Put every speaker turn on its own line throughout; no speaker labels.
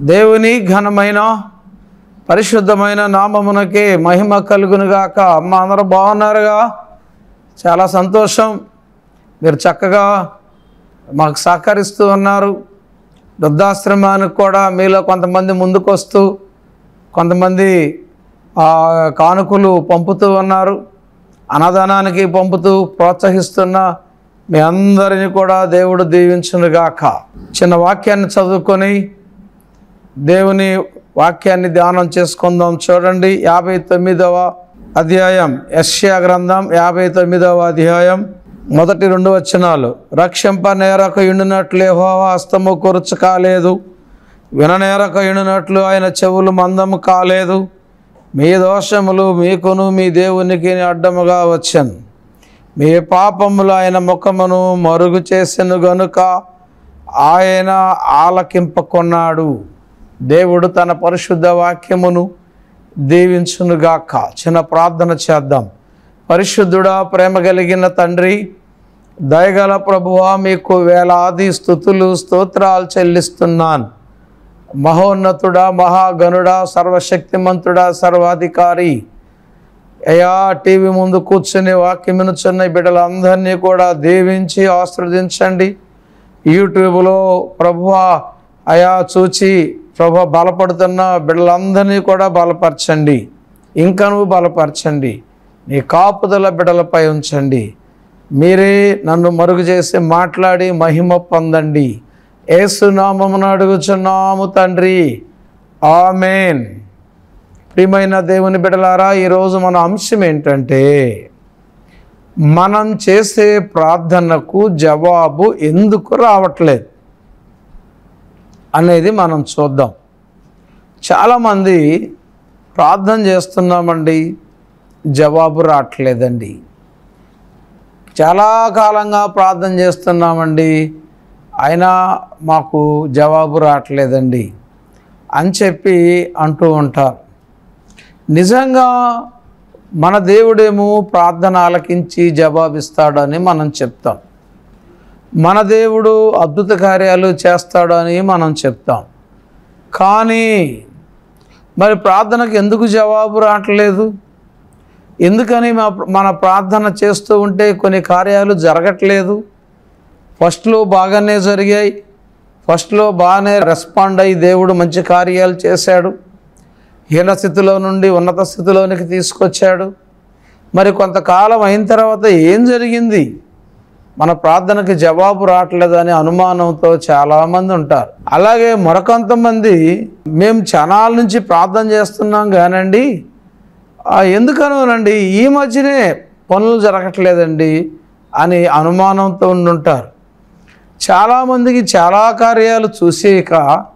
దేవుని ఘనమైన పరిశుద్ధమైన నామమునకే మహిమ కలుగునుగాక అమ్మ అందరూ బాగున్నారుగా చాలా సంతోషం మీరు చక్కగా మాకు సహకరిస్తూ ఉన్నారు వృద్ధాశ్రమానికి కూడా మీలో కొంతమంది ముందుకొస్తూ కొంతమంది ఆ, కానుకలు పంపుతూ ఉన్నారు అన్నదానానికి పంపుతూ ప్రోత్సహిస్తున్న మీ అందరినీ కూడా దేవుడు దీవించునుగాక చిన్న వాక్యాన్ని చదువుకొని దేవుని వాక్యాన్ని ధ్యానం చేసుకుందాం చూడండి యాభై తొమ్మిదవ అధ్యాయం యశ్యా గ్రంథం యాభై తొమ్మిదవ అధ్యాయం మొదటి రెండు వచనాలు రక్షింప నేరక ఇండునట్లు యెహోవా హస్తము కొరుచు కాలేదు విననేరక ఇండునట్లు ఆయన చెవులు మందము కాలేదు మీ దోషములు మీకును మీ దేవునికి అడ్డముగా వచ్చాను మీ పాపములు ఆయన ముఖమును మరుగు చేసెను గనుక ఆయన ఆలకింపకొన్నాడు దేవుడు తన పరిశుద్ధ వాక్యమును దీవించునుగాక చిన్న ప్రార్థన చేద్దాం పరిశుద్ధుడా ప్రేమ కలిగిన తండ్రి దయగల ప్రభువా మీకు వేలాది స్థుతులు స్తోత్రాలు చెల్లిస్తున్నాను మహోన్నతుడా మహాగణుడా సర్వశక్తిమంతుడా సర్వాధికారి అయా టీవీ ముందు కూర్చుని వాక్యం వినుచున్న ఈ బిడ్డలందరినీ కూడా దీవించి ఆశ్రదించండి యూట్యూబ్లో ప్రభువ అయా చూచి ప్రభు బలపడుతున్న బిడ్డలందరినీ కూడా బలపరచండి ఇంకను బలపరచండి నీ కాపుదల బిడ్డలపై ఉంచండి మీరే నన్ను మరుగు చేసి మాట్లాడి మహిమ పొందండి ఏసునామమును అడుగుచున్నాము తండ్రి ఆమెన్ ప్రియమైన దేవుని బిడలారా ఈరోజు మన అంశం ఏంటంటే మనం చేసే ప్రార్థనకు జవాబు ఎందుకు రావట్లేదు అనేది మనం చూద్దాం చాలామంది ప్రార్థన చేస్తున్నామండి జవాబు రావట్లేదండి చాలా కాలంగా ప్రార్థన చేస్తున్నామండి అయినా మాకు జవాబు రావట్లేదండి అని చెప్పి అంటూ ఉంటారు నిజంగా మన దేవుడేమో ప్రార్థన ఆలకించి జవాబిస్తాడని మనం చెప్తాం మన దేవుడు అద్భుత కార్యాలు చేస్తాడని మనం చెప్తాం కానీ మరి ప్రార్థనకు ఎందుకు జవాబు రావట్లేదు ఎందుకని మా మన ప్రార్థన చేస్తూ ఉంటే కొన్ని కార్యాలు జరగట్లేదు ఫస్ట్లో బాగానే జరిగాయి ఫస్ట్లో బాగానే రెస్పాండ్ అయ్యి దేవుడు మంచి కార్యాలు చేశాడు హీన స్థితిలో నుండి ఉన్నత స్థితిలోనికి తీసుకొచ్చాడు మరి కొంతకాలం అయిన తర్వాత ఏం జరిగింది మన ప్రార్థనకి జవాబు రావట్లేదని అనుమానంతో చాలామంది ఉంటారు అలాగే మరికొంతమంది మేము క్షణాల నుంచి ప్రార్థన చేస్తున్నాం కానండి ఆ, ఎందుకనోనండి ఈ మధ్యనే పనులు జరగట్లేదండి అని అనుమానంతో ఉండుంటారు చాలామందికి చాలా కార్యాలు చూసాక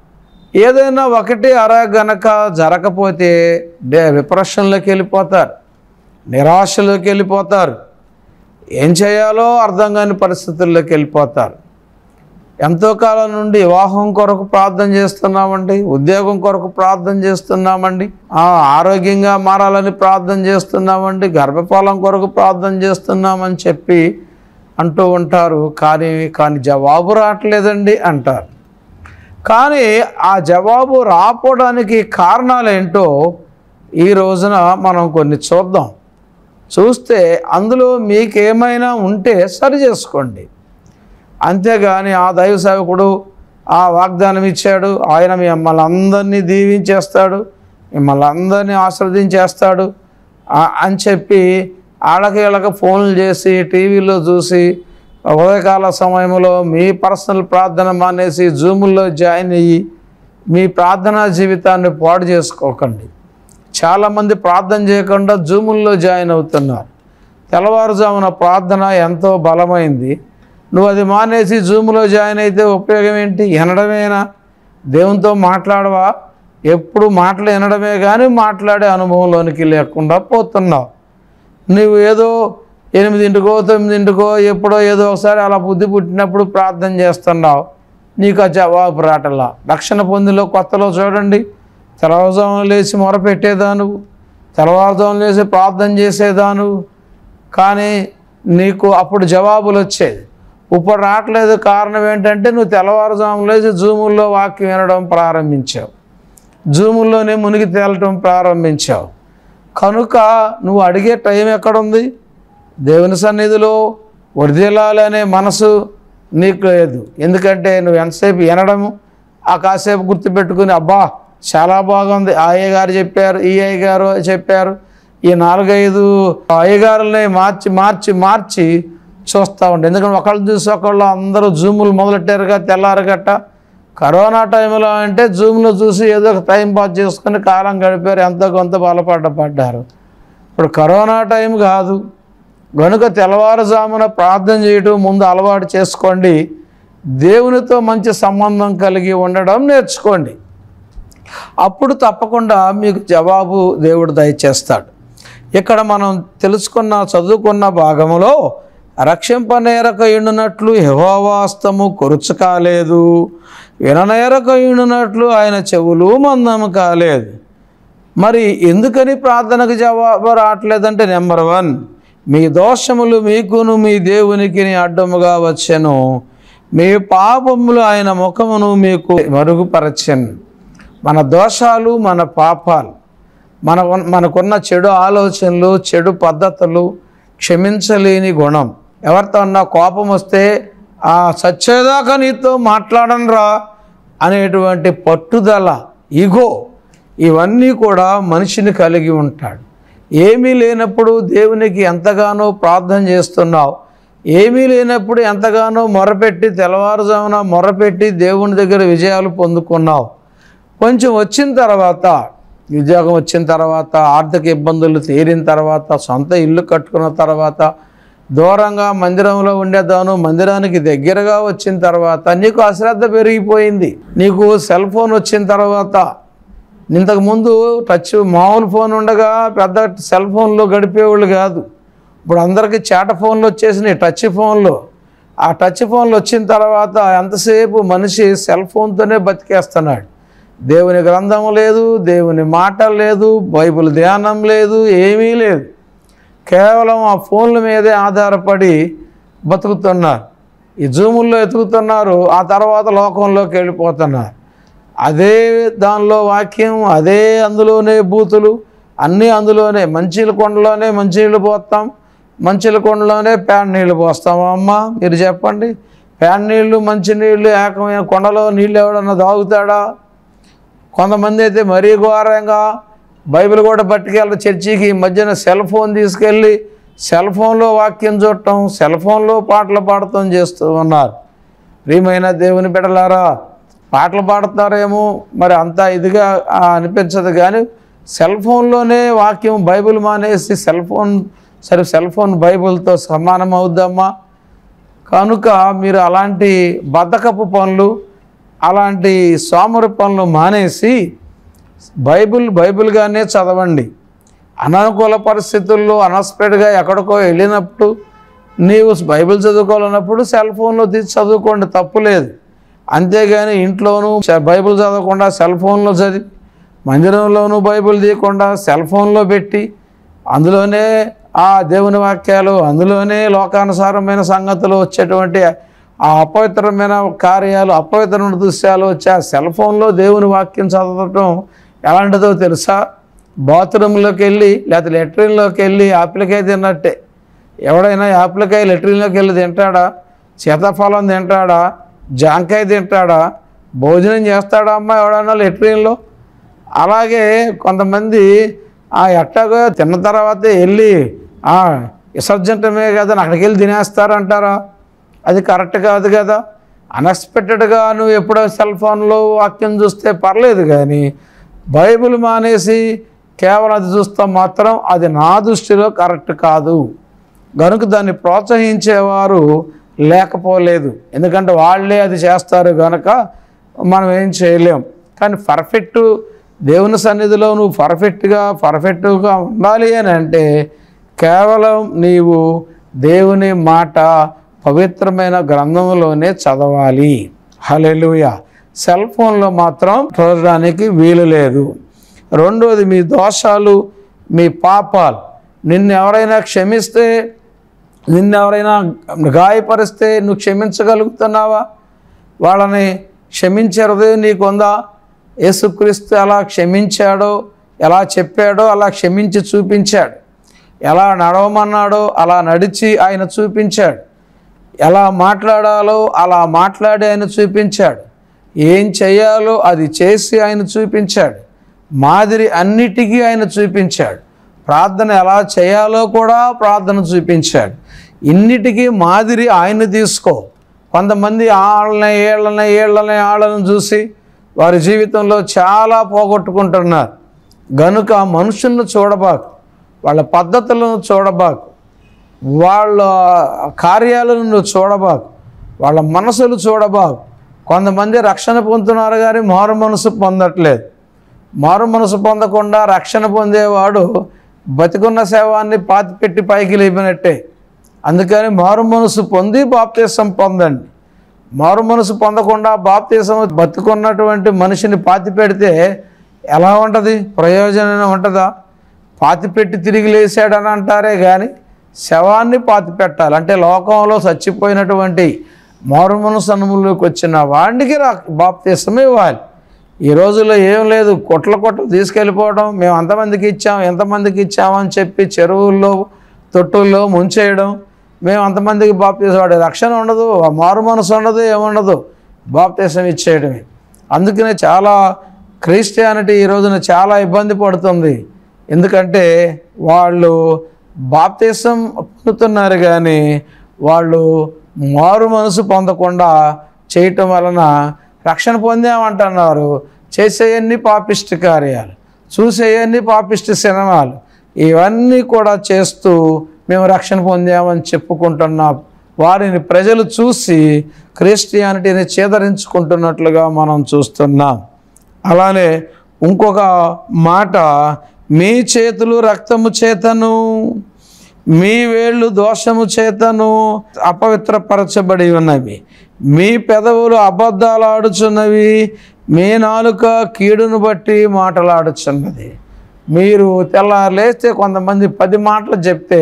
ఏదైనా ఒకటి అర గనక జరగకపోతే డే విప్రెషన్లోకి వెళ్ళిపోతారు నిరాశలోకి వెళ్ళిపోతారు ఏం చేయాలో అర్థం కాని పరిస్థితుల్లోకి వెళ్ళిపోతారు ఎంతో కాలం నుండి వివాహం కొరకు ప్రార్థన చేస్తున్నామండి ఉద్యోగం కొరకు ప్రార్థన చేస్తున్నామండి ఆ, ఆరోగ్యంగా మారాలని ప్రార్థన చేస్తున్నామండి గర్భఫలం కొరకు ప్రార్థన చేస్తున్నామని చెప్పి అంటూ ఉంటారు కానీ కానీ జవాబు రావట్లేదండి అంటారు కానీ ఆ జవాబు రాకపోవడానికి కారణాలు ఏంటో ఈ రోజున మనం కొన్ని చూద్దాం చూస్తే అందులో మీకేమైనా ఉంటే సరి చేసుకోండి అంతేగాని ఆ దైవ సేవకుడు ఆ వాగ్దానం ఇచ్చాడు ఆయన మిమ్మల్ని అందరినీ దీవించేస్తాడు మిమ్మల్ని అందరినీ ఆశ్రదించేస్తాడు ఆ- అని చెప్పి ఆళ్ళకి వీళ్ళకి ఫోన్లు చేసి టీవీలో చూసి ఉదయకాల సమయంలో మీ పర్సనల్ ప్రార్థన మానేసి జూముల్లో జాయిన్ అయ్యి మీ ప్రార్థనా జీవితాన్ని పాడు చేసుకోకండి చాలామంది ప్రార్థన చేయకుండా జూముల్లో జాయిన్ అవుతున్నారు తెల్లవారుజామున ప్రార్థన ఎంతో బలమైంది నువ్వు అది మానేసి జూమ్లో జాయిన్ అయితే ఉపయోగం ఏంటి వినడమేనా దేవునితో మాట్లాడవా ఎప్పుడు మాటలు వినడమే కానీ మాట్లాడే అనుభవంలోనికి లేకుండా పోతున్నావు నువ్వు ఏదో ఎనిమిదింటికో తొమ్మిదింటికో ఎప్పుడో ఏదో ఒకసారి అలా బుద్ధి పుట్టినప్పుడు ప్రార్థన చేస్తున్నావు నీకు ఆ జవాబు రాటలా రక్షణ పొందిలో కొత్తలో చూడండి తెల్లవారుజామున లేచి మొరపెట్టేదాను తెల్లవారుజామున లేచి ప్రార్థన చేసేదాను కానీ నీకు అప్పుడు జవాబులు వచ్చేది ఇప్పుడు రావట్లేదు కారణం ఏంటంటే నువ్వు తెల్లవారుజామున లేచి జూముల్లో వాక్యం వినడం ప్రారంభించావు జూముల్లోనే మునిగి తేలటం ప్రారంభించావు కనుక నువ్వు అడిగే టైం ఎక్కడుంది దేవుని సన్నిధిలో వర్ధిల్లాలనే మనసు నీకు లేదు ఎందుకంటే నువ్వు ఎంతసేపు వినడము ఆ కాసేపు గుర్తుపెట్టుకుని అబ్బా చాలా బాగుంది ఆ అయ్య గారు చెప్పారు ఈ అయ్య గారు చెప్పారు ఈ నాలుగైదు అయ్యగారులని మార్చి మార్చి మార్చి చూస్తూ ఉండే ఎందుకంటే ఒకళ్ళు చూసి ఒకళ్ళు అందరూ జూములు మొదలెట్టారుగా తెల్లారు గట్ట కరోనా టైంలో అంటే జూమ్లో చూసి ఏదో ఒక టైం పాస్ చేసుకుని కాలం గడిపారు ఎంతో కొంత బలపడ్డ పడ్డారు ఇప్పుడు కరోనా టైం కాదు గనుక తెల్లవారుజామున ప్రార్థన చేయటం ముందు అలవాటు చేసుకోండి దేవునితో మంచి సంబంధం కలిగి ఉండడం నేర్చుకోండి అప్పుడు తప్పకుండా మీకు జవాబు దేవుడు దయచేస్తాడు ఇక్కడ మనం తెలుసుకున్న చదువుకున్న భాగంలో రక్షింపనేరక ఎండునట్లు యహోవాస్తము కొరుచు కాలేదు విననేరక ఎండునట్లు ఆయన చెవులు మందము కాలేదు మరి ఎందుకని ప్రార్థనకు జవాబు రావట్లేదంటే నెంబర్ వన్ మీ దోషములు మీకును మీ దేవునికి అడ్డముగా వచ్చెను మీ పాపములు ఆయన ముఖమును మీకు మరుగుపరచెను మన దోషాలు మన పాపాలు మన మనకున్న చెడు ఆలోచనలు చెడు పద్ధతులు క్షమించలేని గుణం ఎవరితో అన్నా కోపం వస్తే ఆ సచ్చేదాకా నీతో మాట్లాడను రా అనేటువంటి పట్టుదల ఈగో ఇవన్నీ కూడా మనిషిని కలిగి ఉంటాడు ఏమీ లేనప్పుడు దేవునికి ఎంతగానో ప్రార్థన చేస్తున్నావు ఏమీ లేనప్పుడు ఎంతగానో మొరపెట్టి తెల్లవారుజామున మొరపెట్టి దేవుని దగ్గర విజయాలు పొందుకున్నావు కొంచెం వచ్చిన తర్వాత ఉద్యోగం వచ్చిన తర్వాత ఆర్థిక ఇబ్బందులు తీరిన తర్వాత సొంత ఇల్లు కట్టుకున్న తర్వాత దూరంగా మందిరంలో ఉండేదాను మందిరానికి దగ్గరగా వచ్చిన తర్వాత నీకు అశ్రద్ధ పెరిగిపోయింది నీకు సెల్ ఫోన్ వచ్చిన తర్వాత ఇంతకుముందు టచ్ మామూలు ఫోన్ ఉండగా పెద్ద సెల్ ఫోన్లో గడిపేవాళ్ళు కాదు ఇప్పుడు అందరికీ చేట ఫోన్లు వచ్చేసినాయి టచ్ ఫోన్లు ఆ టచ్ ఫోన్లు వచ్చిన తర్వాత ఎంతసేపు మనిషి సెల్ ఫోన్తోనే బతికేస్తున్నాడు దేవుని గ్రంథం లేదు దేవుని మాట లేదు బైబిల్ ధ్యానం లేదు ఏమీ లేదు కేవలం ఆ ఫోన్ల మీదే ఆధారపడి బతుకుతున్నారు ఈ జూముల్లో ఎతుకుతున్నారు ఆ తర్వాత లోకంలోకి వెళ్ళిపోతున్నారు అదే దానిలో వాక్యం అదే అందులోనే బూతులు అన్నీ అందులోనే మంచిల కొండలోనే మంచినీళ్ళు పోస్తాం మంచిల కొండలోనే ప్యాన్ నీళ్ళు పోస్తామా అమ్మ మీరు చెప్పండి ప్యాన్ నీళ్ళు మంచినీళ్ళు ఏకమైన కొండలో నీళ్ళు ఎవడన్నా తాగుతాడా కొంతమంది అయితే మరీ ఘోరంగా బైబిల్ కూడా పట్టుకెళ్ళి చర్చికి ఈ మధ్యన సెల్ ఫోన్ తీసుకెళ్ళి సెల్ ఫోన్లో వాక్యం చూడటం సెల్ ఫోన్లో పాటలు పాడటం చేస్తూ ఉన్నారు ప్రియమైన దేవుని బిడలారా పాటలు పాడతారేమో మరి అంత ఇదిగా ఆ, అనిపించదు కానీ సెల్ ఫోన్లోనే వాక్యం బైబిల్ మానేసి సెల్ ఫోన్ సరే సెల్ ఫోన్ బైబిల్తో సమానం అవుద్దమ్మా కనుక మీరు అలాంటి బద్ధకపు పనులు అలాంటి సోమరి పనులు మానేసి బైబిల్ బైబిల్గానే చదవండి అననుకూల పరిస్థితుల్లో అన్ఎక్స్పెక్టెడ్గా ఎక్కడికో వెళ్ళినప్పుడు నీవు బైబిల్ చదువుకోవాలన్నప్పుడు సెల్ ఫోన్లో తీసి చదువుకోండి తప్పు లేదు అంతేగాని ఇంట్లోనూ చ- బైబిల్ చదవకుండా సెల్ ఫోన్లో చదివి మందిరంలోనూ బైబిల్ తీయకుండా సెల్ ఫోన్లో పెట్టి అందులోనే ఆ దేవుని వాక్యాలు అందులోనే లోకానుసారమైన సంగతులు వచ్చేటువంటి ఆ అపవిత్రమైన కార్యాలు అపవిత్రమైన దృశ్యాలు వచ్చే ఆ సెల్ ఫోన్లో దేవుని వాక్యం చదవటం ఎలాంటిదో తెలుసా బాత్రూంలోకి వెళ్ళి లేకపోతే లెట్రిన్లోకి వెళ్ళి ఆపిలకాయ తిన్నట్టే ఎవడైనా ఆపిలకాయ లెట్రిన్లోకి వెళ్ళి తింటాడా సీతాఫలం తింటాడా జాంకాయ తింటాడా భోజనం చేస్తాడా అమ్మా ఎవడన్నా లెట్రిన్లో అలాగే కొంతమంది ఆ ఎట్టాగో తిన్న తర్వాతే వెళ్ళి ఆ, విసర్జించటమే కదా అక్కడికి వెళ్ళి తినేస్తారంటారా అది కరెక్ట్ కాదు కదా అన్ఎక్స్పెక్టెడ్గా నువ్వు ఎప్పుడో సెల్ ఫోన్లో వాక్యం చూస్తే పర్లేదు కానీ బైబిల్ మానేసి కేవలం అది చూస్తాం మాత్రం అది నా దృష్టిలో కరెక్ట్ కాదు గనుక దాన్ని ప్రోత్సహించేవారు లేకపోలేదు ఎందుకంటే వాళ్ళే అది చేస్తారు గనక మనం ఏం చేయలేం కానీ పర్ఫెక్ట్ దేవుని సన్నిధిలో నువ్వు పర్ఫెక్ట్గా పర్ఫెక్ట్గా ఉండాలి అని అంటే కేవలం నీవు దేవుని మాట పవిత్రమైన గ్రంథంలోనే చదవాలి హలెలుయ సెల్ ఫోన్లో మాత్రం చూడడానికి వీలు లేదు రెండోది మీ దోషాలు మీ పాపాలు నిన్ను ఎవరైనా క్షమిస్తే నిన్ను ఎవరైనా గాయపరిస్తే నువ్వు క్షమించగలుగుతున్నావా వాళ్ళని క్షమించే హృదయం నీకుందా యేసుక్రీస్తు ఎలా క్షమించాడో ఎలా చెప్పాడో అలా క్షమించి చూపించాడు ఎలా నడవమన్నాడో అలా నడిచి ఆయన చూపించాడు ఎలా మాట్లాడాలో అలా మాట్లాడి ఆయన చూపించాడు ఏం చేయాలో అది చేసి ఆయన చూపించాడు మాదిరి అన్నిటికీ ఆయన చూపించాడు ప్రార్థన ఎలా చేయాలో కూడా ప్రార్థన చూపించాడు ఇన్నిటికీ మాదిరి ఆయన తీసుకో కొంతమంది ఆళ్ళని ఏళ్ళని ఏళ్ళని ఆళ్ళని చూసి వారి జీవితంలో చాలా పోగొట్టుకుంటున్నారు గనుక మనుషులను చూడబాకు వాళ్ళ పద్ధతులను చూడబాకు వాళ్ళ కార్యాలను నువ్వు చూడబాకు వాళ్ళ మనసులు చూడబాకు కొంతమంది రక్షణ పొందుతున్నారు కానీ మారు మనసు పొందట్లేదు మారు మనసు పొందకుండా రక్షణ పొందేవాడు బతికున్న శవాన్ని పాతి పెట్టి పైకి లేపినట్టే అందుకని మారు మనసు పొంది బాప్తీసం పొందండి మారు మనసు పొందకుండా బాప్తీసం బతుకున్నటువంటి మనిషిని పాతి పెడితే ఎలా ఉంటుంది ప్రయోజనం ఉంటుందా పాతి పెట్టి తిరిగి లేచాడని అంటారే కానీ శవాన్ని పాతి పెట్టాలి అంటే లోకంలో చచ్చిపోయినటువంటి మారు మనసు అనుభవంలోకి వచ్చిన వాడికి రా బాప్తీసం ఇవ్వాలి ఈ రోజుల్లో ఏం లేదు కొట్ల కొట్ల తీసుకెళ్ళిపోవడం మేము అంతమందికి ఇచ్చాం ఎంతమందికి ఇచ్చామని చెప్పి చెరువుల్లో తొట్టుల్లో ముంచేయడం మేము అంతమందికి బాప్తీసం వాడి రక్షణ ఉండదు ఆ మారు మనసు ఉండదు ఏముండదు బాప్తీసం ఇచ్చేయడమే అందుకనే చాలా క్రిస్టియానిటీ ఈ రోజున చాలా ఇబ్బంది పడుతుంది ఎందుకంటే వాళ్ళు బాప్తీసం పొందుతున్నారు కానీ వాళ్ళు మారు మనసు పొందకుండా చేయటం వలన రక్షణ పొందామంటున్నారు చేసేయన్ని పాపిష్టి కార్యాలు చూసేయన్ని పాపిష్టి సినిమాలు ఇవన్నీ కూడా చేస్తూ మేము రక్షణ పొందామని చెప్పుకుంటున్న వారిని ప్రజలు చూసి క్రిస్టియానిటీని చేదరించుకుంటున్నట్లుగా మనం చూస్తున్నాం అలానే ఇంకొక మాట మీ చేతులు రక్తము చేతను మీ వేళ్ళు దోషము చేతను అపవిత్రపరచబడి ఉన్నవి మీ పెదవులు అబద్ధాలు ఆడుచున్నవి మీ నాలుక కీడును బట్టి మాటలాడుచున్నది మీరు తెల్లారు లేస్తే కొంతమంది పది మాటలు చెప్తే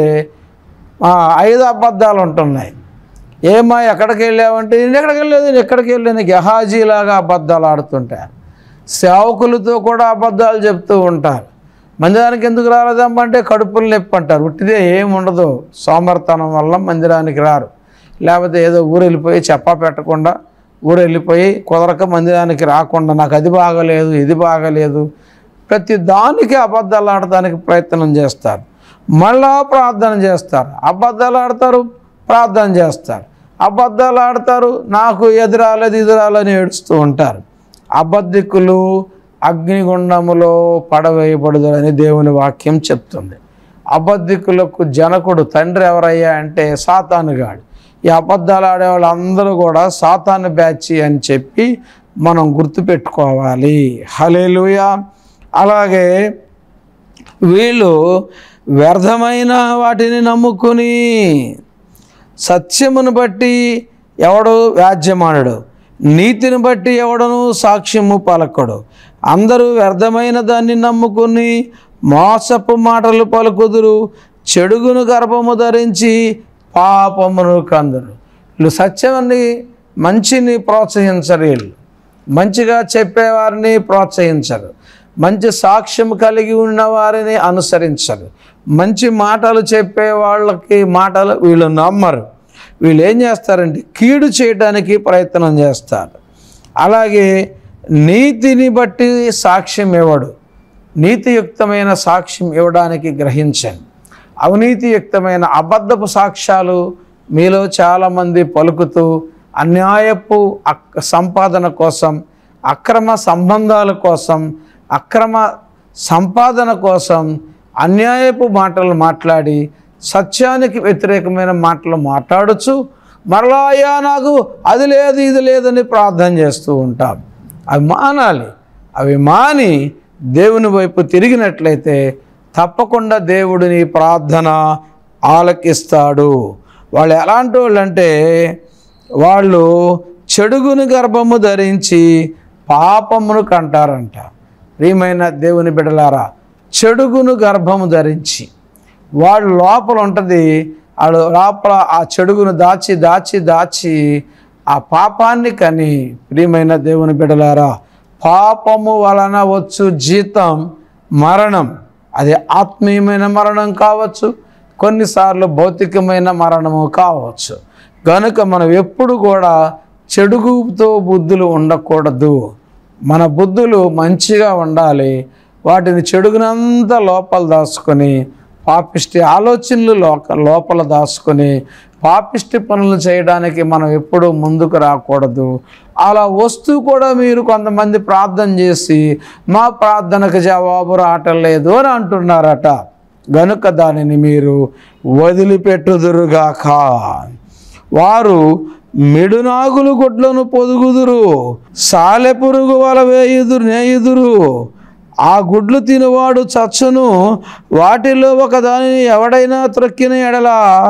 ఆ, ఐదు అబద్ధాలు ఉంటున్నాయి ఏమా ఎక్కడికి వెళ్ళావంటే నేను ఎక్కడికి వెళ్ళలేదు నేను ఎక్కడికి వెళ్ళాను గెహాజీలాగా అబద్ధాలు ఆడుతుంటారు సేవకులతో కూడా అబద్ధాలు చెప్తూ ఉంటారు మందిరానికి ఎందుకు రాలేదమ్మంటే కడుపులు నొప్పి అంటారు ఉట్టిదే ఏమి ఉండదు సోమర్తనం వల్ల మందిరానికి రారు లేకపోతే ఏదో ఊరు వెళ్ళిపోయి చెప్పా పెట్టకుండా ఊరు వెళ్ళిపోయి కుదరక మందిరానికి రాకుండా నాకు అది బాగలేదు ఇది బాగలేదు ప్రతి దానికి అబద్ధాలు ఆడటానికి ప్రయత్నం చేస్తారు మళ్ళా ప్రార్థన చేస్తారు అబద్ధాలు ఆడతారు ప్రార్థన చేస్తారు అబద్ధాలు ఆడతారు నాకు ఎదురాలేదు ఎదురాలని ఏడుస్తూ ఉంటారు అబద్ధికులు అగ్నిగుండములో పడవేయబడుదని దేవుని వాక్యం చెప్తుంది అబద్ధికులకు జనకుడు తండ్రి ఎవరయ్యా అంటే సాతానుగాడు ఈ అబద్ధాలు ఆడే వాళ్ళందరూ కూడా సాతాను బ్యాచి అని చెప్పి మనం గుర్తుపెట్టుకోవాలి హలేలుయా అలాగే వీళ్ళు వ్యర్థమైన వాటిని నమ్ముకుని సత్యమును బట్టి ఎవడు వ్యాజ్యమానడు నీతిని బట్టి ఎవడను సాక్ష్యము పలకడు అందరూ వ్యర్థమైన దాన్ని నమ్ముకుని మోసపు మాటలు పలుకుదురు చెడుగును గర్భము ధరించి పాపమును కందరు వీళ్ళు సత్యాన్ని మంచిని ప్రోత్సహించరు వీళ్ళు మంచిగా చెప్పేవారిని ప్రోత్సహించరు మంచి సాక్ష్యం కలిగి ఉన్న వారిని అనుసరించరు మంచి మాటలు చెప్పే వాళ్ళకి మాటలు వీళ్ళు నమ్మరు వీళ్ళు ఏం చేస్తారంటే కీడు చేయడానికి ప్రయత్నం చేస్తారు అలాగే నీతిని బట్టి సాక్ష్యం ఇవ్వడు నీతియుక్తమైన సాక్ష్యం ఇవ్వడానికి గ్రహించండి అవినీతియుక్తమైన అబద్ధపు సాక్ష్యాలు మీలో చాలామంది పలుకుతూ అన్యాయపు అక్ సంపాదన కోసం అక్రమ సంబంధాల కోసం అక్రమ సంపాదన కోసం అన్యాయపు మాటలు మాట్లాడి సత్యానికి వ్యతిరేకమైన మాటలు మాట్లాడచ్చు మరలా అయ్యా నాకు అది లేదు ఇది లేదని ప్రార్థన చేస్తూ ఉంటాం అవి మానాలి అవి మాని దేవుని వైపు తిరిగినట్లయితే తప్పకుండా దేవుడు నీ ప్రార్థన ఆలకిస్తాడు వాళ్ళు ఎలాంటి వాళ్ళు అంటే వాళ్ళు చెడుగుని గర్భము ధరించి పాపమును కంటారంట ప్రియమైన దేవుని బిడలారా చెడుగును గర్భము ధరించి వాడు లోపల ఉంటుంది వాడు లోపల ఆ చెడుగును దాచి దాచి దాచి ఆ పాపాన్ని కని ప్రియమైన దేవుని బిడలారా పాపము వలన వచ్చు జీతం మరణం అది ఆత్మీయమైన మరణం కావచ్చు కొన్నిసార్లు భౌతికమైన మరణము కావచ్చు కనుక మనం ఎప్పుడు కూడా చెడుగుతో బుద్ధులు ఉండకూడదు మన బుద్ధులు మంచిగా ఉండాలి వాటిని చెడుగునంతా లోపల దాచుకొని పాపిష్టి ఆలోచనలు లోక లోపల దాచుకొని పాపిష్టి పనులు చేయడానికి మనం ఎప్పుడూ ముందుకు రాకూడదు అలా వస్తూ కూడా మీరు కొంతమంది ప్రార్థన చేసి మా ప్రార్థనకు జవాబు రావటం లేదు అని అంటున్నారట గనుక దానిని మీరు వదిలిపెట్టుదురుగాక వారు మిడునాగులు గుడ్లను పొదుగుదురు సాలెపురుగు వల వేయుదురు నేయుదురు ఆ గుడ్లు తినువాడు చచ్చును వాటిలో ఒక దానిని ఎవడైనా త్రొక్కిన ఎడల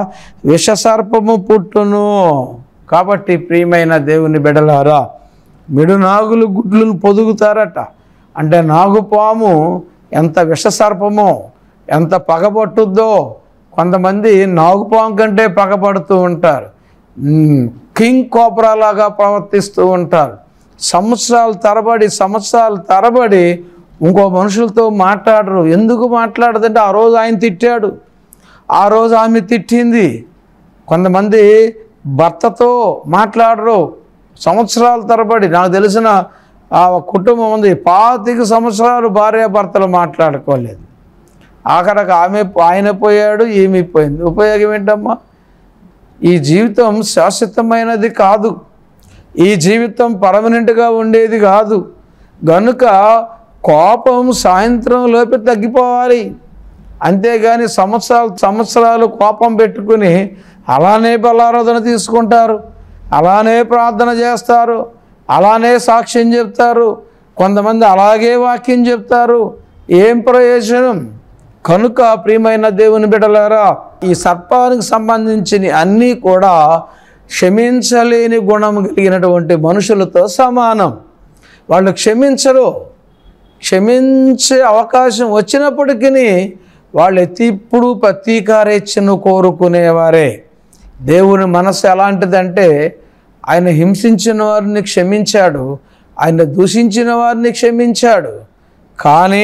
విషసర్పము పుట్టును కాబట్టి ప్రియమైన దేవుని బిడలారా మిడునాగులు గుడ్లను పొదుగుతారట అంటే నాగుపాము ఎంత విషసర్పమో ఎంత పగబట్టుద్దో కొంతమంది నాగుపాము కంటే పగబడుతూ ఉంటారు ఉమ్, కింగ్ కోబ్రాలాగా ప్రవర్తిస్తూ ఉంటారు సంవత్సరాలు తరబడి సంవత్సరాలు తరబడి ఇంకో మనుషులతో మాట్లాడరు ఎందుకు మాట్లాడదంటే ఆ రోజు ఆయన తిట్టాడు ఆ రోజు ఆమె తిట్టింది కొంతమంది భర్తతో మాట్లాడరు సంవత్సరాల తరబడి నాకు తెలిసిన ఆ కుటుంబం ఉంది పాతిక సంవత్సరాలు భార్య భర్తలు మాట్లాడుకోలేదు ఆఖరికి ఆమె ఆయన పోయాడు ఈమె పోయింది ఉపయోగం ఏంటమ్మా ఈ జీవితం శాశ్వతమైనది కాదు ఈ జీవితం పర్మనెంట్గా ఉండేది కాదు గనుక కోపం సాయంత్రం లోపే తగ్గిపోవాలి అంతేగాని సంవత్సరాలు సంవత్సరాలు కోపం పెట్టుకుని అలానే బలారాధన తీసుకుంటారు అలానే ప్రార్థన చేస్తారు అలానే సాక్ష్యం చెప్తారు కొంతమంది అలాగే వాక్యం చెప్తారు ఏం ప్రయోజనం కనుక ప్రియమైన దేవుని బిడలారా ఈ సర్పానికి సంబంధించిన అన్నీ కూడా క్షమించలేని గుణం కలిగినటువంటి మనుషులతో సమానం వాళ్ళు క్షమించరు క్షమించే అవకాశం వచ్చినప్పటికీ వాళ్ళు ఎత్తిప్పుడు ప్రతీకారేచ్ఛను కోరుకునేవారే దేవుని మనసు ఎలాంటిదంటే ఆయన హింసించిన వారిని క్షమించాడు ఆయన దూషించిన వారిని క్షమించాడు కానీ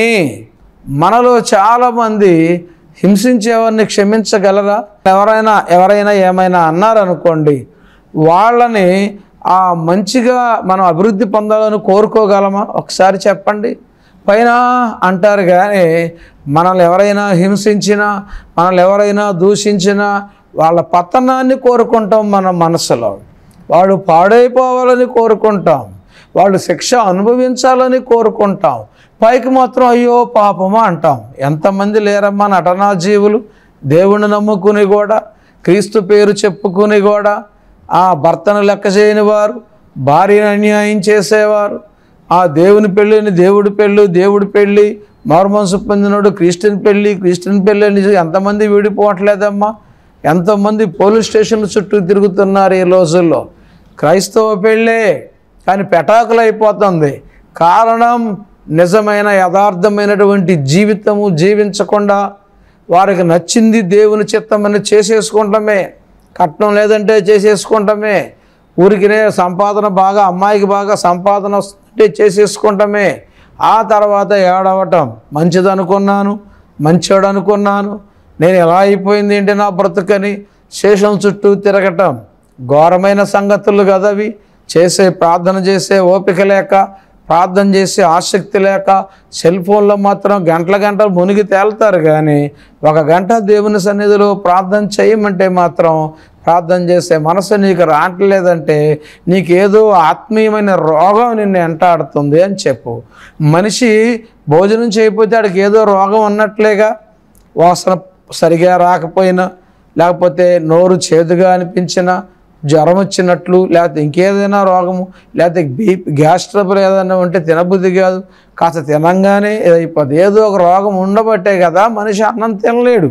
మనలో చాలామంది హింసించేవారిని క్షమించగలరా ఎవరైనా ఎవరైనా ఏమైనా అన్నారనుకోండి వాళ్ళని ఆ మంచిగా మనం అభివృద్ధి పొందాలని కోరుకోగలమా ఒకసారి చెప్పండి పైన అంటారు కానీ మనల్ని ఎవరైనా హింసించినా మనల్ని ఎవరైనా దూషించినా వాళ్ళ పతనాన్ని కోరుకుంటాం మన మనసులో వాడు పాడైపోవాలని కోరుకుంటాం వాళ్ళు శిక్ష అనుభవించాలని కోరుకుంటాం పైకి మాత్రం అయ్యో పాపమా అంటాం ఎంతమంది లేరమ్మా నటనా జీవులు దేవుని నమ్ముకుని కూడా క్రీస్తు పేరు చెప్పుకుని కూడా ఆ భర్తను లెక్క చేయని వారు భార్యను అన్యాయం చేసేవారు ఆ దేవుని పెళ్ళిని దేవుడి పెళ్ళు దేవుడి పెళ్ళి మారుమనసు పొందినోడు క్రిస్టియన్ పెళ్ళి క్రిస్టియన్ పెళ్ళి అని ఎంతమంది విడిపోవట్లేదమ్మా ఎంతోమంది పోలీస్ స్టేషన్ల చుట్టూ తిరుగుతున్నారు ఈ రోజుల్లో క్రైస్తవ పెళ్ళే కానీ పెటాకులు అయిపోతుంది కారణం నిజమైన యథార్థమైనటువంటి జీవితము జీవించకుండా వారికి నచ్చింది దేవుని చిత్తమని చేసేసుకుంటామే కట్నం లేదంటే చేసేసుకుంటామే ఊరికినే సంపాదన బాగా అమ్మాయికి బాగా సంపాదన వస్తుంటే చేసేసుకుంటామే ఆ తర్వాత ఏడవటం మంచిది అనుకున్నాను మంచోడు అనుకున్నాను నేను ఎలా అయిపోయింది ఏంటి నా బ్రతుకని శేషం చుట్టూ తిరగటం ఘోరమైన సంగతులు కదవి చేసే ప్రార్థన చేసే ఓపిక లేక ప్రార్థన చేసే ఆసక్తి లేక సెల్ ఫోన్లో మాత్రం గంటల గంటలు మునిగి తేలుతారు కానీ ఒక గంట దేవుని సన్నిధిలో ప్రార్థన చేయమంటే మాత్రం ప్రార్థన చేసే మనసు నీకు రావట్లేదంటే నీకేదో ఆత్మీయమైన రోగం నిన్ను ఎంటాడుతుంది అని చెప్పు మనిషి భోజనం చేయకపోతే ఆడికి ఏదో రోగం ఉన్నట్లేగా వాసన సరిగా రాకపోయినా లేకపోతే నోరు చేదుగా అనిపించినా జ్వరం వచ్చినట్లు లేకపోతే ఇంకేదైనా రోగము లేకపోతే బీపీ గ్యాస్ ట్రబుల్ ఏదైనా ఉంటే తినబుద్ధి కాదు కాస్త తినంగానే అయిపోద్ది ఏదో ఒక రోగం ఉండబట్టే కదా మనిషి అన్నం తినలేడు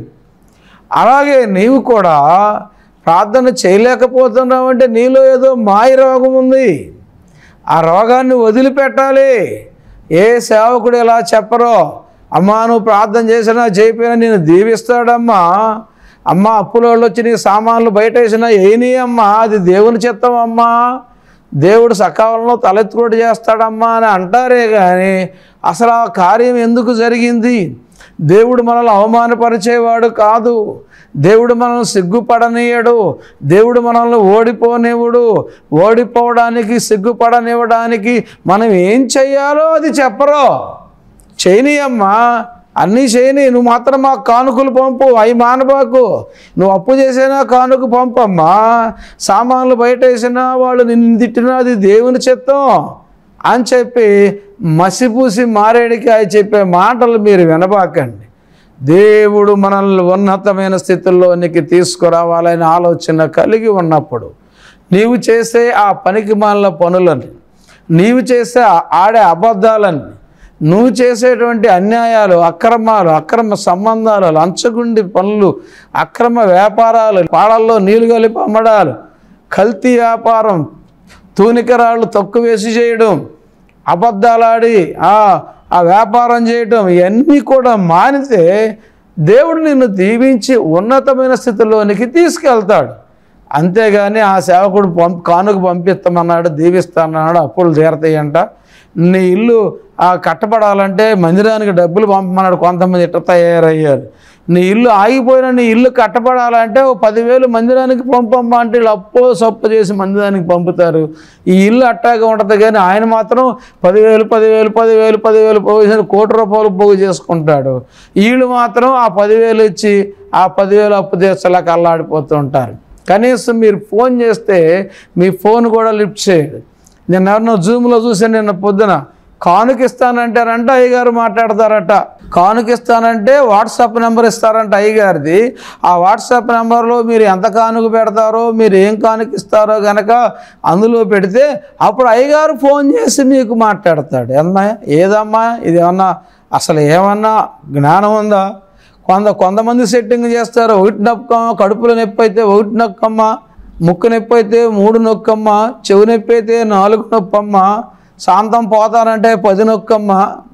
అలాగే నీవు కూడా ప్రార్థన చేయలేకపోతున్నావు అంటే నీలో ఏదో మాయ రోగం ఉంది ఆ రోగాన్ని వదిలిపెట్టాలి ఏ సేవకుడు ఇలా చెప్పరో అమ్మా నువ్వు ప్రార్థన చేసినా చేయపోయినా నేను దీవిస్తాడమ్మా అమ్మ అప్పుల వాళ్ళు వచ్చి నీ సామాన్లు బయట వేసినా ఏని అమ్మా అది దేవుని చిత్తం అమ్మా దేవుడు సకాలంలో తలెత్తుకోటి చేస్తాడమ్మా అని అంటారే కానీ అసలు ఆ కార్యం ఎందుకు జరిగింది దేవుడు మనల్ని అవమానపరిచేవాడు కాదు దేవుడు మనల్ని సిగ్గుపడనీయడు దేవుడు మనల్ని ఓడిపోనివ్వడు ఓడిపోవడానికి సిగ్గుపడనివ్వడానికి మనం ఏం చెయ్యాలో అది చెప్పరు చేయనీయమ్మా అన్నీ చేయని నువ్వు మాత్రం మా కానుకలు పంపు అవి మానబాకు నువ్వు అప్పు చేసినా కానుక పంపమ్మా సామాన్లు బయట వేసినా వాళ్ళు నిన్ను తిట్టినా అది దేవుని చిత్తం అని చెప్పి మసిపూసి మారేడికి అవి చెప్పే మాటలు మీరు వినబాకండి దేవుడు మనల్ని ఉన్నతమైన స్థితిలోనికి తీసుకురావాలనే ఆలోచన కలిగి ఉన్నప్పుడు నీవు చేసే ఆ పనికి మాలిన పనులని నీవు చేసే ఆ ఆడే అబద్ధాలని నువ్వు చేసేటువంటి అన్యాయాలు అక్రమాలు అక్రమ సంబంధాలు లంచగుండి పనులు అక్రమ వ్యాపారాలు పాడల్లో నీళ్లు కలిపి అమ్మడాలు కల్తీ వ్యాపారం తూనికరాళ్ళు తక్కువ వేసి చేయడం అబద్ధాలాడి ఆ ఆ వ్యాపారం చేయటం ఇవన్నీ కూడా మానితే దేవుడు నిన్ను దీవించి ఉన్నతమైన స్థితిలోనికి తీసుకెళ్తాడు అంతేగాని ఆ సేవకుడు పంప్ కానుక పంపిస్తామన్నాడు దీవిస్తానన్నాడు అప్పులు తీరతాయంట నీ ఇల్లు ఆ కట్టబడాలంటే మందిరానికి డబ్బులు పంపమన్నాడు కొంతమంది ఇట్ట తయారయ్యారు నీ ఇల్లు ఆగిపోయిన నీ ఇల్లు కట్టబడాలంటే ఓ పదివేలు మందిరానికి పంపమ్మా అంటే వీళ్ళు అప్పో సప్పు చేసి మందిరానికి పంపుతారు ఈ ఇల్లు అట్టాగా ఉంటుంది కానీ ఆయన మాత్రం పదివేలు పదివేలు పదివేలు పదివేలు పోగేసి కోటి రూపాయలు పోగు చేసుకుంటాడు వీళ్ళు మాత్రం ఆ పదివేలు ఇచ్చి ఆ పదివేలు అప్పు తీర్చలేక అల్లాడిపోతూ ఉంటారు కనీసం మీరు ఫోన్ చేస్తే మీ ఫోన్ కూడా లిఫ్ట్ చేయడు నేను ఎవరినో జూమ్లో చూసాను నిన్న పొద్దున కానుక ఇస్తానంటారంట అయ్యగారు మాట్లాడతారట కానుక ఇస్తానంటే వాట్సాప్ నెంబర్ ఇస్తారంట అయ్యగారిది ఆ వాట్సాప్ నెంబర్లో మీరు ఎంత కానుక పెడతారో మీరు ఏం కానుక ఇస్తారో కనుక అందులో పెడితే అప్పుడు అయ్యగారు ఫోన్ చేసి మీకు మాట్లాడతాడు ఏమ్మా ఏదమ్మా ఇది ఏమన్నా అసలు ఏమన్నా జ్ఞానం ఉందా కొంత కొంతమంది సెట్టింగ్ చేస్తారు ఒకటి నొక్కమ్మ కడుపులో నొప్పి అయితే ఒకటి నొక్కమ్మ ముక్కు నొప్పి అయితే మూడు నొక్కమ్మ చెవి నొప్పి అయితే నాలుగు నొప్పమ్మ శాంతం పోతానంటే పది నొక్కమ్మ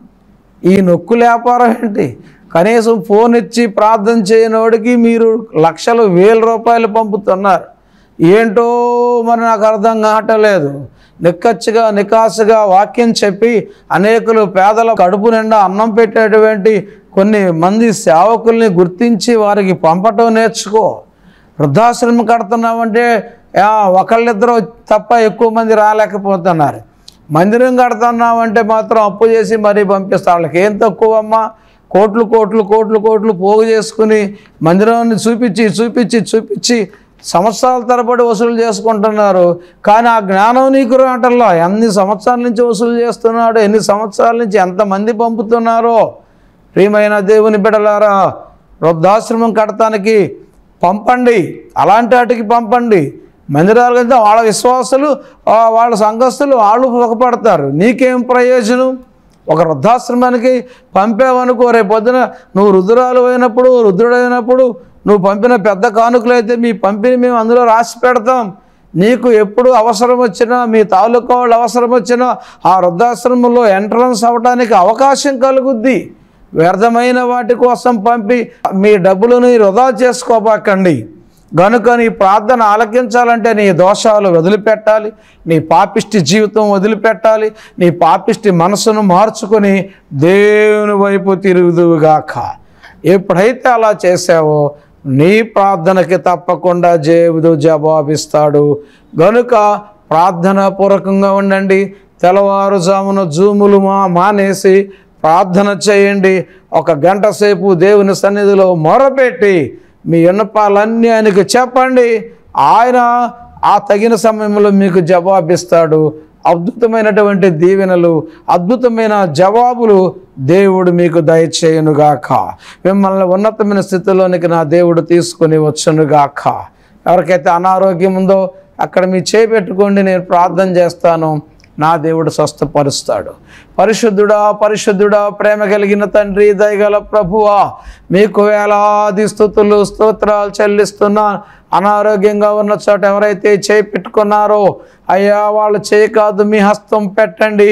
ఈ నొక్కు వ్యాపారం ఏంటి కనీసం ఫోన్ ఇచ్చి ప్రార్థన చేయనోడికి మీరు లక్షలు వేల రూపాయలు పంపుతున్నారు ఏంటో మరి నాకు అర్థం కావట్లేదు నిక్కచ్చిగా నికాసుగా వాక్యం చెప్పి అనేకులు పేదల కడుపు నిండా అన్నం పెట్టేటువంటి కొన్ని మంది సేవకుల్ని గుర్తించి వారికి పంపటం నేర్చుకో వృద్ధాశ్రమం కడుతున్నామంటే ఆ, ఒకళ్ళిద్దరు తప్ప ఎక్కువ మంది రాలేకపోతున్నారు మందిరం కడుతున్నామంటే మాత్రం అప్పు చేసి మరీ పంపిస్తా వాళ్ళకి ఏం తక్కువ అమ్మా కోట్లు కోట్లు కోట్లు కోట్లు పోగు చేసుకుని మందిరాన్ని చూపించి చూపించి చూపించి సంవత్సరాల తరబడి వసూలు చేసుకుంటున్నారు కానీ ఆ జ్ఞానం నీకు రావటంలో ఎన్ని సంవత్సరాల నుంచి వసూలు చేస్తున్నాడు ఎన్ని సంవత్సరాల నుంచి ఎంతమంది పంపుతున్నారో ప్రియమైన దేవుని బిడలారా వృద్ధాశ్రమం కడటానికి పంపండి అలాంటి వాటికి పంపండి మందిరాలు కదా వాళ్ళ విశ్వాసులు ఆ, వాళ్ళ సంఘస్థులు వాళ్ళు సుఖపడతారు నీకేం ప్రయోజనం ఒక వృద్ధాశ్రమానికి పంపావనుకో రేపు పొద్దున నువ్వు రుద్రాలు అయినప్పుడు రుద్రుడైనప్పుడు నువ్వు పంపిన పెద్ద కానుకలు అయితే మీ పంపిణీ మేము అందులో రాసి పెడతాం నీకు ఎప్పుడు అవసరం వచ్చినా మీ తాలూకా వాళ్ళు అవసరం వచ్చినా ఆ వృద్ధాశ్రమంలో ఎంట్రన్స్ అవ్వడానికి అవకాశం కలుగుద్ది వ్యర్థమైన వాటి కోసం పంపి మీ డబ్బులను వృధా చేసుకోబాకండి గనుక నీ ప్రార్థన ఆలకించాలంటే నీ దోషాలు వదిలిపెట్టాలి నీ పాపిష్టి జీవితం వదిలిపెట్టాలి నీ పాపిష్టి మనసును మార్చుకొని దేవుని వైపు తిరుగుదువుగాక ఎప్పుడైతే అలా చేసావో నీ ప్రార్థనకి తప్పకుండా దేవుడు జవాబిస్తాడు గనుక ప్రార్థన పూర్వకంగా ఉండండి తెల్లవారుజామున జూములు మా మానేసి ప్రార్థన చేయండి ఒక గంట సేపు దేవుని సన్నిధిలో మొరపెట్టి మీ విన్నపాలన్నీ ఆయనకు చెప్పండి ఆయన ఆ తగిన సమయంలో మీకు జవాబిస్తాడు అద్భుతమైనటువంటి దీవెనలు అద్భుతమైన జవాబులు దేవుడు మీకు దయచేయునుగాక మిమ్మల్ని ఉన్నతమైన స్థితిలోనికి నా దేవుడు తీసుకొని వచ్చునుగాక ఎవరికైతే అనారోగ్యం ఉందో అక్కడ మీ చేపెట్టుకోండి నేను ప్రార్థన చేస్తాను నా దేవుడు స్వస్థపరుస్తాడు పరిశుద్ధుడా పరిశుద్ధుడా ప్రేమ కలిగిన తండ్రి దయగల ప్రభువా మీకు వేలాది స్థుతులు స్తోత్రాలు చెల్లిస్తున్నా అనారోగ్యంగా ఉన్న చోట ఎవరైతే చేయి పెట్టుకున్నారో అయ్యా వాళ్ళు చేయి కాదు మీ హస్తం పెట్టండి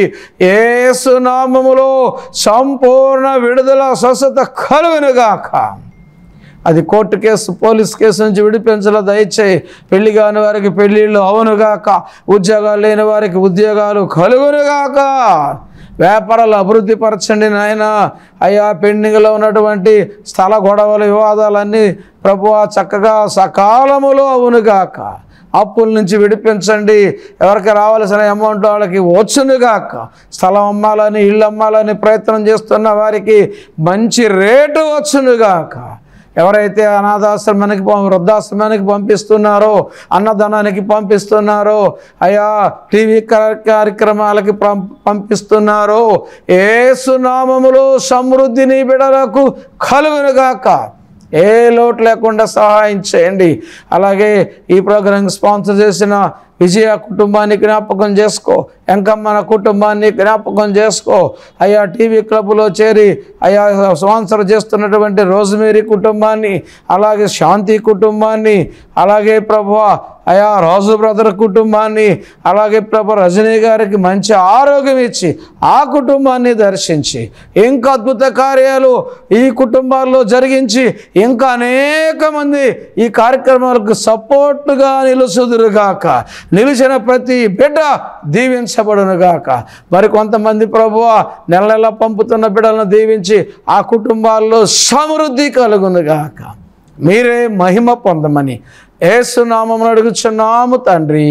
ఏసు నామములో సంపూర్ణ విడుదల స్వస్థత కలుగునుగాక అది కోర్టు కేసు పోలీస్ కేసు నుంచి విడిపించలో దయచేయి పెళ్లి కాని వారికి పెళ్ళిళ్ళు అవునుగాక ఉద్యోగాలు లేని వారికి ఉద్యోగాలు కలుగునుగాక వ్యాపారాలు అభివృద్ధి పరచండి నాయన అయ్యా పెండింగ్లో ఉన్నటువంటి స్థల గొడవలు వివాదాలన్నీ ప్రభు చక్కగా సకాలములో అవునుగాక అప్పుల నుంచి విడిపించండి ఎవరికి రావాల్సిన అమౌంట్ వాళ్ళకి వచ్చునుగాక స్థలం అమ్మాలని ఇల్లు అమ్మాలని ప్రయత్నం చేస్తున్న వారికి మంచి రేటు వచ్చునుగాక ఎవరైతే అనాథాశ్రమానికి పం- వృద్ధాశ్రమానికి పంపిస్తున్నారో అన్నదానానికి పంపిస్తున్నారో అయా టీవీ కా- కార్యక్రమాలకి పం- పంపిస్తున్నారో ఏసునామములో సమృద్ధిని బిడలకు కలుగునుగాక ఏ లోటు లేకుండా సహాయం చేయండి అలాగే ఈ ప్రోగ్రాం స్పాన్సర్ చేసిన విజయ కుటుంబాన్ని జ్ఞాపకం చేసుకో ఎంకమ్మన కుటుంబాన్ని జ్ఞాపకం చేసుకో అయ్యా టీవీ క్లబ్లో చేరి అయ్యా స్పాన్సర్ చేస్తున్నటువంటి రోజ్మేరీ కుటుంబాన్ని అలాగే శాంతి కుటుంబాన్ని అలాగే ప్రభు అయా రాజు బ్రదర్ కుటుంబాన్ని అలాగే ప్రభు రజనీ గారికి మంచి ఆరోగ్యం ఇచ్చి ఆ కుటుంబాన్ని దర్శించి ఇంకా అద్భుత కార్యాలు ఈ కుటుంబాల్లో జరిగించి ఇంకా అనేక మంది ఈ కార్యక్రమాలకు సపోర్టుగా నిలుసుదురుగాక నిలిచిన ప్రతి బిడ్డ దీవించబడునుగాక మరి కొంతమంది ప్రభువ నెల నెల పంపుతున్న బిడ్డలను దీవించి ఆ కుటుంబాల్లో సమృద్ధి కలుగునుగాక మీరే మహిమ పొందమని ఏసునామం అడుగుచున్నాము తండ్రి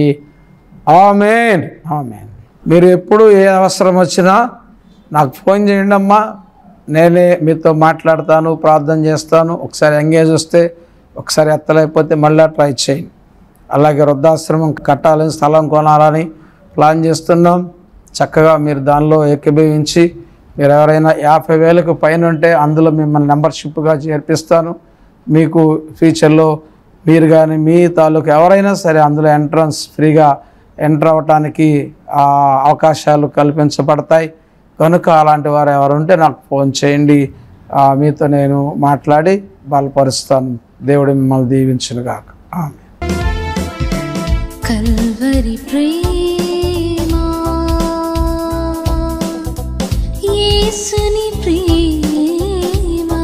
ఆమెన్ ఆమెన్ మీరు ఎప్పుడు ఏ అవసరం వచ్చినా నాకు ఫోన్ చేయండి అమ్మా నేనే మీతో మాట్లాడతాను ప్రార్థన చేస్తాను ఒకసారి ఎంగేజ్ వస్తే ఒకసారి ఎత్తలేకపోతే మళ్ళీ ట్రై చేయండి అలాగే వృద్ధాశ్రమం కట్టాలని స్థలం కొనాలని ప్లాన్ చేస్తున్నాం చక్కగా మీరు దానిలో ఏకీభవించి మీరు ఎవరైనా యాభై వేలకు పైన ఉంటే అందులో మిమ్మల్ని మెంబర్షిప్గా చేర్పిస్తాను మీకు ఫ్యూచర్లో మీరు కానీ మీ తాలూకు ఎవరైనా సరే అందులో ఎంట్రన్స్ ఫ్రీగా ఎంటర్ అవ్వటానికి ఆ, అవకాశాలు కల్పించబడతాయి కనుక అలాంటి వారు ఎవరు ఉంటే నాకు ఫోన్ చేయండి ఆ, మీతో నేను మాట్లాడి బలపరుస్తాను దేవుడు మిమ్మల్ని దీవించునుగాక ఆమె
కల్వరి ప్రేమా యేసుని ప్రేమా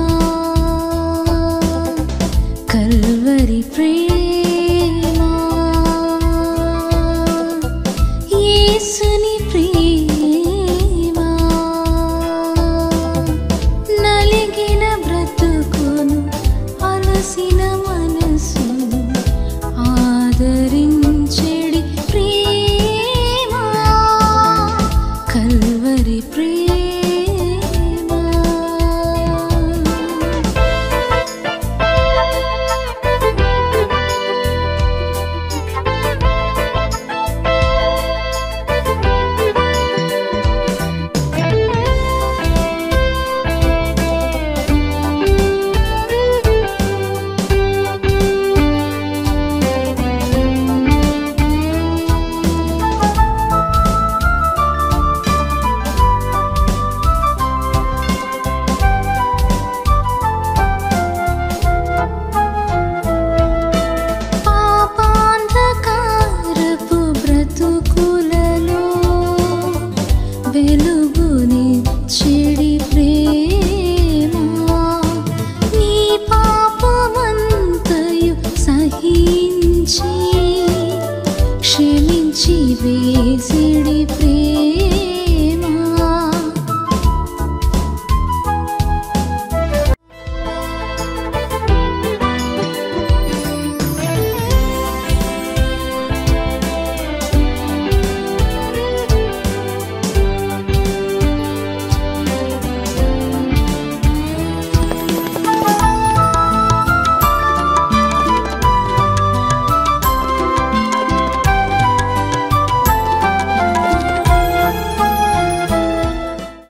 కల్వరి ప్రేమా యేసుని ప్రేమా నలిగిన బ్రతుకును అలసిన